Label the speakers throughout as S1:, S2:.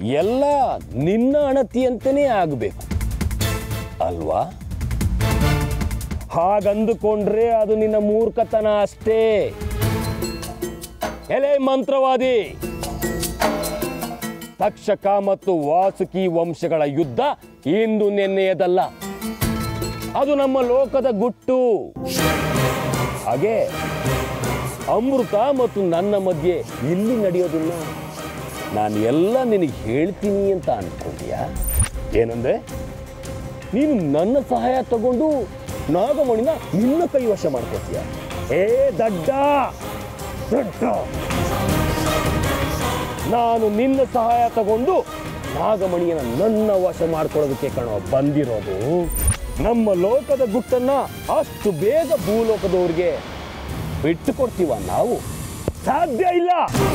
S1: ಎಲ್ಲ ನಿನ್ನ ಅಣತಿಯಂತೆಯೇ ಆಗಬೇಕು ಅಲ್ವಾ ಹಾಗಂದುಕೊಂಡ್ರೆ ಅದು ನಿನ್ನ ಮೂರ್ಖತನ ಅಷ್ಟೇ ಎಲೆ ಮಂತ್ರವಾದಿ ತಕ್ಷಕ ಮತ್ತು ವಾಸುಕಿ ವಂಶಗಳ ಯುದ್ಧ ಇಂದು ನೆನ್ನೆಯದಲ್ಲ ಅದು ನಮ್ಮ ಲೋಕದ ಗುಟ್ಟು ಹಾಗೆ ಅಮೃತ ಮತ್ತು ನನ್ನ ಮಧ್ಯೆ ಇಲ್ಲಿ ನಡೆಯೋದನ್ನ ನಾನು ಎಲ್ಲ ನಿನಗೆ ಹೇಳ್ತೀನಿ ಅಂತ ಅನ್ಕೊಂಡ್ಯಾ ಏನಂದ್ರೆ ನೀನು ನನ್ನ ಸಹಾಯ ತಗೊಂಡು ನಾಗಮಣಿನ ನಿನ್ನ ಕೈವಶ ಮಾಡ್ಕೊತೀಯ ಏ ದಡ್ಡ ದಡ್ಡ ನಾನು ನಿನ್ನ ಸಹಾಯ ತಗೊಂಡು ನಾಗಮಣಿಯನ್ನ ನನ್ನ ವಶ ಮಾಡ್ಕೊಳ್ಳೋದಕ್ಕೆ ಕಣೋ ಬಂದಿರೋದು ನಮ್ಮ ಲೋಕದ ಗುಟ್ಟನ್ನ ಅಷ್ಟು ಬೇಗ ಭೂಲೋಕದವ್ರಿಗೆ ಬಿಟ್ಟು ಕೊಡ್ತೀವ ನಾವು ಸಾಧ್ಯ ಇಲ್ಲ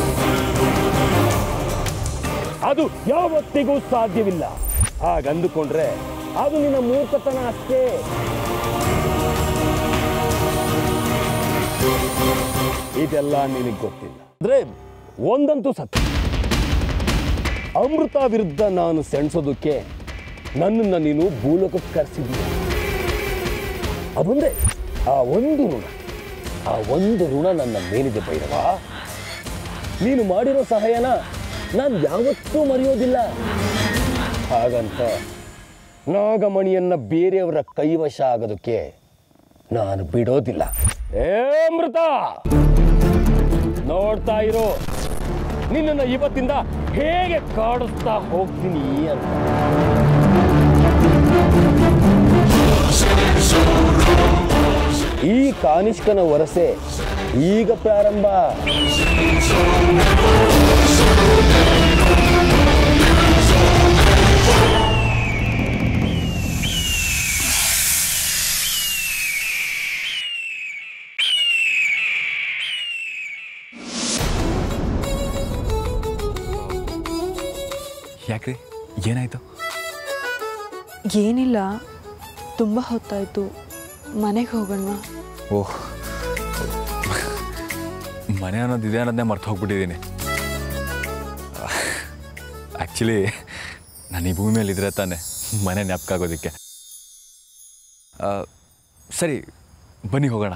S1: ಅದು ಯಾವತ್ತಿಗೂ ಸಾಧ್ಯವಿಲ್ಲ ಹಾಗಂದುಕೊಂಡ್ರೆ ಅದು ನಿನ್ನ ಮೂರ್ಖತನ ಅಷ್ಟೇ ಇದೆಲ್ಲ ನಿನಗೆ ಗೊತ್ತಿಲ್ಲ ಅಂದ್ರೆ ಒಂದಂತೂ ಸತ್ಯ ಅಮೃತ ವಿರುದ್ಧ ನಾನು ಸೆಣಸೋದಕ್ಕೆ ನನ್ನನ್ನು ನೀನು ಭೂಲೋಕಕ್ಕೆ ಕರೆಸಿದ್ದೀಯ ಅದೊಂದೇ ಆ ಒಂದು ಋಣ ಆ ಒಂದು ಋಣ ನನ್ನ ಮೇಲಿದೆ ಭೈರವ ನೀನು ಮಾಡಿರೋ ಸಹಾಯನ ನಾನು ಯಾವತ್ತೂ ಮರೆಯೋದಿಲ್ಲ ಹಾಗಂತ ನಾಗಮಣಿಯನ್ನ ಬೇರೆಯವರ ಕೈವಶ ಆಗೋದಕ್ಕೆ ನಾನು ಬಿಡೋದಿಲ್ಲ ಏ ಅಮೃತ ನೋಡ್ತಾ ಇರೋ ನಿನ್ನನ್ನು ಇವತ್ತಿಂದ ಹೇಗೆ ಕಾಡಿಸ್ತಾ ಹೋಗ್ತೀನಿ ಅಂತ ಈ ಕಾನಿಷ್ಕನ ವರಸೆ ಈಗ ಪ್ರಾರಂಭ
S2: ಯಾಕ್ರಿ ಏನಾಯ್ತು
S3: ಏನಿಲ್ಲ ತುಂಬ ಹೊತ್ತಾಯಿತು ಮನೆಗೆ ಹೋಗೋಣ
S2: ಓಹ್ ಮನೆ ಅನ್ನೋದು ಇದೆ ಅನ್ನೋದನ್ನೇ ಮರ್ತು ಹೋಗ್ಬಿಟ್ಟಿದ್ದೀನಿ ಆ್ಯಕ್ಚುಲಿ ನಾನು ಈ ಭೂಮಿ ಮೇಲೆ ಇದ್ರೆ ತಾನೆ ಮನೆ ಜ್ಞಾಪಕ ಆಗೋದಕ್ಕೆ ಆ, ಸರಿ ಬನ್ನಿ ಹೋಗೋಣ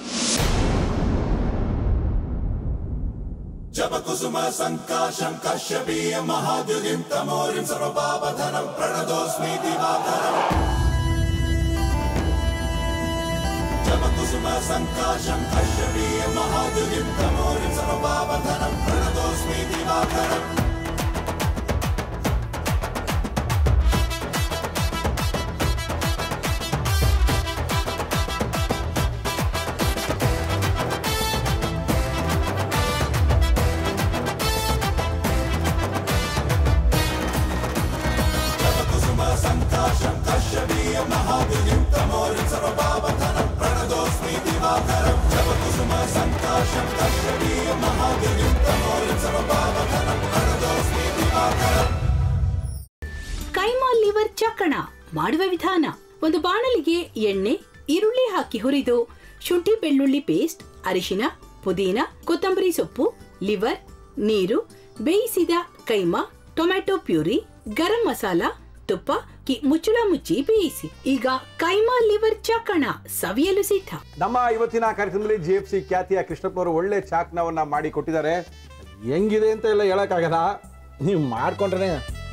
S4: ಕೈಮಾ ಲಿವರ್ ಚಕ್ಕಣ ಮಾಡುವ ವಿಧಾನ ಒಂದು ಬಾಣಲಿಗೆ ಎಣ್ಣೆ ಈರುಳ್ಳಿ ಹಾಕಿ ಹುರಿದು ಶುಂಠಿ ಬೆಳ್ಳುಳ್ಳಿ ಪೇಸ್ಟ್ ಅರಿಶಿನ ಪುದೀನ ಕೊತ್ತಂಬರಿ ಸೊಪ್ಪು ಲಿವರ್ ನೀರು ಬೇಯಿಸಿದ ಕೈಮಾ ಟೊಮ್ಯಾಟೊ ಪ್ಯೂರಿ ಗರಂ ಮಸಾಲ ತುಪ್ಪ ಕಿ ಮುಚ್ಚಳ ಮುಚ್ಚಿ ಬೇಯಿಸಿ ಈಗ ಕೈಮಾ ಲಿವರ್ ಚಕ್ಕಣ ಸವಿಯಲು ಸಿದ್ಧ
S5: ನಮ್ಮ ಇವತ್ತಿನ ಕಾರ್ಯಕ್ರಮದಲ್ಲಿ ಜಿ ಎಫ್ ಸಿ ಖ್ಯಾತಿಯ ಕೃಷ್ಣಪ್ಪ ಅವರು ಒಳ್ಳೆ ಚಾಕ್ನವನ್ನ ಮಾಡಿ ಕೊಟ್ಟಿದ್ದಾರೆ ಹೆಂಗಿದೆ ಅಂತ ಎಲ್ಲ ಹೇಳಕ್ಕಾಗಲ್ಲ ನೀವು ಮಾಡ್ಕೊಂಡ್ರೆ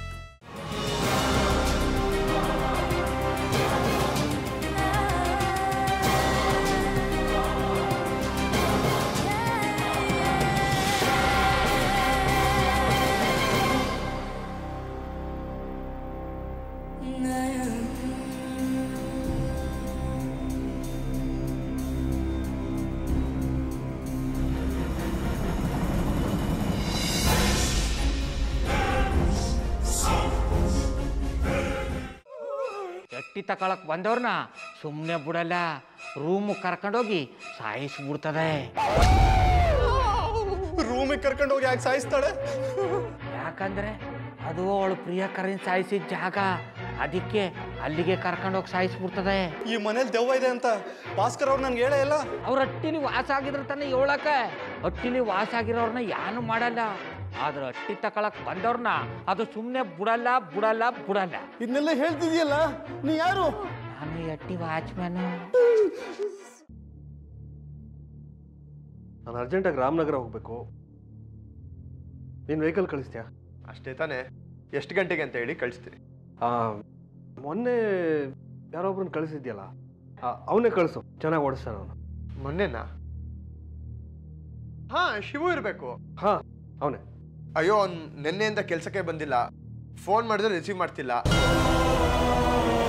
S6: ಎಟ್ಟಿ ತಕೊಳಕ್ ಬಂದವ್ರನ್ನ ಸುಮ್ಮನೆ ಬಿಡಲ್ಲ ರೂಮ್ ಕರ್ಕೊಂಡೋಗಿ ಸಾಯಿಸ್ಬಿಡ್ತದೆ
S7: ರೂಮಿಗೆ ಕರ್ಕೊಂಡು ಹೋಗಿ ಯಾಕೆ ಸಾಯಿಸ್ತಾಳೆ
S6: ಯಾಕಂದ್ರೆ ಅದು ಅವಳು ಪ್ರಿಯಕರನ್ ಸಾಯಿಸಿದ ಜಾಗ ಅದಕ್ಕೆ ಅಲ್ಲಿಗೆ ಕರ್ಕೊಂಡೋಗಿ ಸಾಯಿಸ್ಬಿಡ್ತದೆ
S7: ಈ ಮನೇಲಿ ದೆವ್ವ ಇದೆ ಅಂತ ಭಾಸ್ಕರ್ ಅವ್ರು ನನ್ಗೆ ಹೇಳೇ ಇಲ್ಲ
S6: ಅವ್ರ ಹಟ್ಟಿಲಿ ವಾಸ ಆಗಿದ್ರೆ ತಾನೇ ಏಳಕ ಹಟ್ಟಿಲಿ ವಾಸ ಆಗಿರೋರ್ನ ಯಾನು ಮಾಡಲ್ಲ ಆದ್ರೆ ಅಟ್ಟಿ ತಕೊಳಕ್ ಬಂದವ್ರನ್ನ ಅದು ಸುಮ್ಮನೆ ಬಿಡಲ್ಲ ಬಿಡಲ್ಲ ಬಿಡಲ್ಲ
S7: ಇದನ್ನೆಲ್ಲ ಹೇಳ್ತಿದ್ಯಲ್ಲ ನೀ ಯಾರು
S6: ನಾನು ಈ ಅಟ್ಟಿ ವಾಚ್ಮ್ಯಾನು
S7: ನಾನು ಅರ್ಜೆಂಟಾಗಿ ರಾಮನಗರ ಹೋಗ್ಬೇಕು ನೀನು ವೆಹಿಕಲ್ ಕಳಿಸ್ತೀಯಾ
S8: ಅಷ್ಟೇ ತಾನೇ ಎಷ್ಟು ಗಂಟೆಗೆ ಅಂತ ಹೇಳಿ ಕಳಿಸ್ತೀನಿ
S7: ಆ, ಮೊನ್ನೆ ಯಾರೊಬ್ರನ್ನ ಕಳಿಸಿದ್ಯಲ್ಲ ಅವನೇ ಕಳಿಸು ಚೆನ್ನಾಗಿ ಓಡಿಸ್ತಾನೆ ಅವನು
S8: ಮೊನ್ನೆನಾ ಹಾ ಶಿವು ಇರಬೇಕು
S7: ಹಾಂ ಅವನೇ
S8: ಅಯ್ಯೋ ಅವ್ನು ನಿನ್ನೆಯಿಂದ ಕೆಲಸಕ್ಕೆ ಬಂದಿಲ್ಲ ಫೋನ್ ಮಾಡಿದ್ರೆ ರಿಸೀವ್ ಮಾಡ್ತಿಲ್ಲ